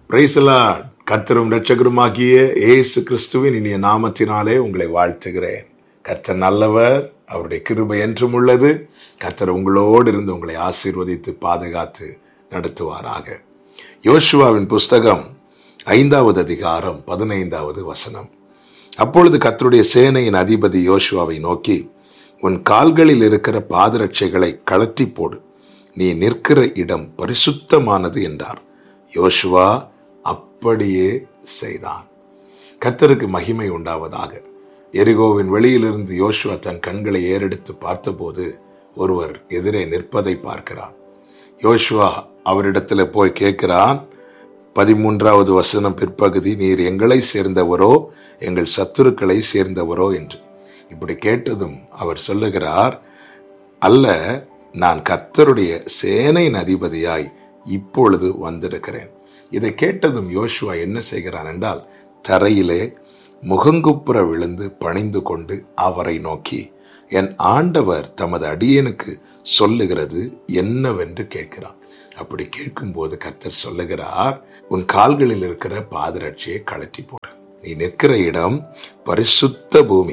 பிரைசலா கர்த்தரும் ரட்சகருமாகிய இயேசு கிறிஸ்துவின் இனிய நாமத்தினாலே உங்களை வாழ்த்துகிறேன் கர்த்தர் நல்லவர் அவருடைய கிருபை என்றும் உள்ளது கர்த்தர் உங்களோடு இருந்து உங்களை ஆசீர்வதித்து பாதுகாத்து நடத்துவாராக யோசுவாவின் புஸ்தகம் ஐந்தாவது அதிகாரம் பதினைந்தாவது வசனம் அப்பொழுது கர்த்தருடைய சேனையின் அதிபதி யோசுவாவை நோக்கி உன் கால்களில் இருக்கிற பாதரட்சைகளை கழற்றி போடு நீ நிற்கிற இடம் பரிசுத்தமானது என்றார் யோசுவா அப்படியே செய்தான் கர்த்தருக்கு மகிமை உண்டாவதாக எரிகோவின் வெளியிலிருந்து யோசுவா தன் கண்களை ஏறெடுத்து பார்த்தபோது ஒருவர் எதிரே நிற்பதை பார்க்கிறான் யோசுவா அவரிடத்துல போய் கேட்கிறான் பதிமூன்றாவது வசனம் பிற்பகுதி நீர் எங்களை சேர்ந்தவரோ எங்கள் சத்துருக்களை சேர்ந்தவரோ என்று இப்படி கேட்டதும் அவர் சொல்லுகிறார் அல்ல நான் கர்த்தருடைய சேனையின் அதிபதியாய் இப்பொழுது வந்திருக்கிறேன் இதை கேட்டதும் யோசுவா என்ன செய்கிறான் என்றால் தரையிலே முகங்குப்புற விழுந்து பணிந்து கொண்டு அவரை நோக்கி என் ஆண்டவர் தமது அடியனுக்கு சொல்லுகிறது என்னவென்று கேட்கிறான் அப்படி கேட்கும்போது கர்த்தர் சொல்லுகிறார் உன் கால்களில் இருக்கிற பாதரட்சியை கழட்டி போடு நீ நிற்கிற இடம் பரிசுத்த பூமி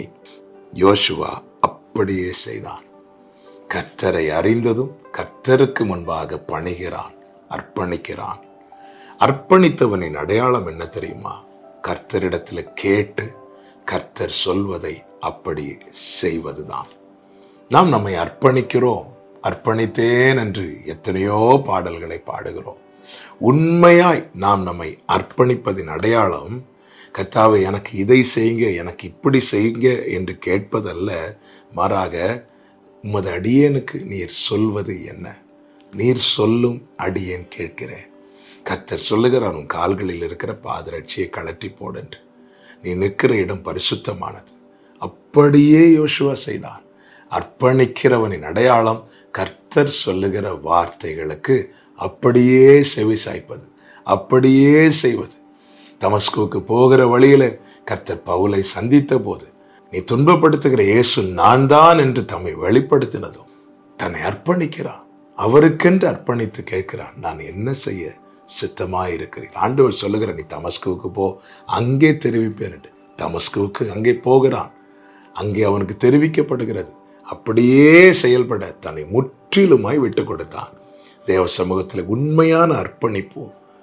யோசுவா அப்படியே செய்தான் கர்த்தரை அறிந்ததும் கர்த்தருக்கு முன்பாக பணிகிறான் அர்ப்பணிக்கிறான் அர்ப்பணித்தவனின் அடையாளம் என்ன தெரியுமா கர்த்தரிடத்துல கேட்டு கர்த்தர் சொல்வதை அப்படி செய்வதுதான் நாம் நம்மை அர்ப்பணிக்கிறோம் அர்ப்பணித்தேன் என்று எத்தனையோ பாடல்களை பாடுகிறோம் உண்மையாய் நாம் நம்மை அர்ப்பணிப்பதின் அடையாளம் கத்தாவை எனக்கு இதை செய்யுங்க எனக்கு இப்படி செய்யுங்க என்று கேட்பதல்ல மாறாக உமது அடியேனுக்கு நீர் சொல்வது என்ன நீர் சொல்லும் அடியேன் கேட்கிறேன் கர்த்தர் சொல்லுகிறார் உன் கால்களில் இருக்கிற பாதரட்சியை கழட்டி போடென்று நீ நிற்கிற இடம் பரிசுத்தமானது அப்படியே யோசுவா செய்தான் அர்ப்பணிக்கிறவனின் அடையாளம் கர்த்தர் சொல்லுகிற வார்த்தைகளுக்கு அப்படியே செவி சாய்ப்பது அப்படியே செய்வது தமஸ்குவுக்கு போகிற வழியில கர்த்தர் பவுலை சந்தித்த போது நீ துன்பப்படுத்துகிற இயேசு நான் தான் என்று தம்மை வெளிப்படுத்தினதும் தன்னை அர்ப்பணிக்கிறான் அவருக்கென்று அர்ப்பணித்து கேட்கிறான் நான் என்ன செய்ய சித்தமாயிருக்கிறேன் ஆண்டவர் சொல்லுகிற நீ தமஸ்குவுக்கு போ அங்கே தெரிவிப்பேன் என்று தமஸ்குவுக்கு அங்கே போகிறான் அங்கே அவனுக்கு தெரிவிக்கப்படுகிறது அப்படியே செயல்பட தன்னை முற்றிலுமாய் விட்டு கொடுத்தான் தேவ சமூகத்தில் உண்மையான அர்ப்பணிப்பு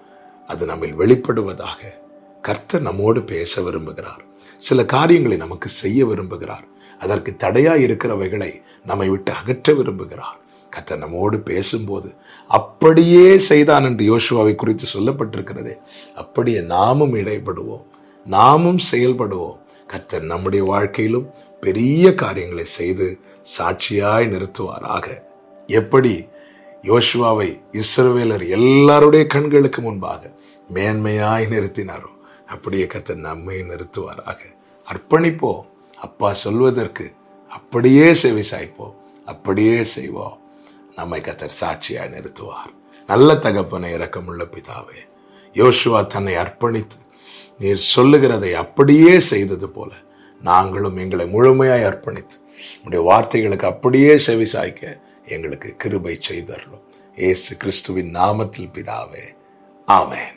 அது நம்மில் வெளிப்படுவதாக கர்த்தர் நம்மோடு பேச விரும்புகிறார் சில காரியங்களை நமக்கு செய்ய விரும்புகிறார் அதற்கு தடையா இருக்கிறவைகளை நம்மை விட்டு அகற்ற விரும்புகிறார் கர்த்தர் நம்மோடு பேசும்போது அப்படியே செய்தான் என்று யோசுவாவை குறித்து சொல்லப்பட்டிருக்கிறதே அப்படியே நாமும் இடைப்படுவோம் நாமும் செயல்படுவோம் கர்த்தர் நம்முடைய வாழ்க்கையிலும் பெரிய காரியங்களை செய்து சாட்சியாய் நிறுத்துவாராக எப்படி யோசுவாவை இஸ்ரவேலர் எல்லாருடைய கண்களுக்கு முன்பாக மேன்மையாய் நிறுத்தினாரோ அப்படியே கர்த்தர் நம்மை நிறுத்துவாராக அர்ப்பணிப்போம் அப்பா சொல்வதற்கு அப்படியே செவி சாய்ப்போம் அப்படியே செய்வோம் நம்மை கர்த்தர் சாட்சியாய் நிறுத்துவார் நல்ல தகப்பனை இரக்கமுள்ள பிதாவே யோசுவா தன்னை அர்ப்பணித்து நீர் சொல்லுகிறதை அப்படியே செய்தது போல நாங்களும் எங்களை முழுமையாய் அர்ப்பணித்து உடைய வார்த்தைகளுக்கு அப்படியே செவி சாய்க்க எங்களுக்கு கிருபை செய்தரலும் ஏசு கிறிஸ்துவின் நாமத்தில் பிதாவே ஆமென்